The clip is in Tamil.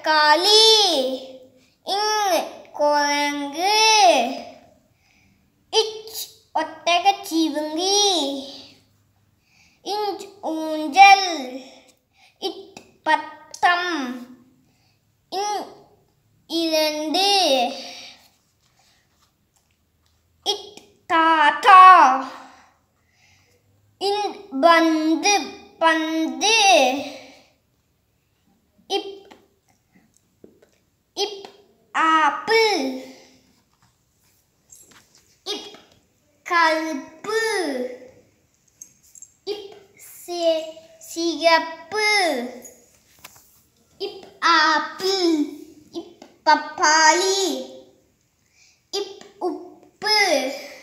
தக்காளி இங் குரங்கு இச் ஒட்டகச் சிவுங்கி இஞ்ச் ஊஞ்சல் இட் பத்தம் இன் இரண்டு இட் தாத்தா இன் பந்து பந்து இப் இப் ஆப்பிள் இப் கருப்பு இப் சே சிகப்பு இப் ஆப்பிள் இப் பப்பாளி இப் உப்பு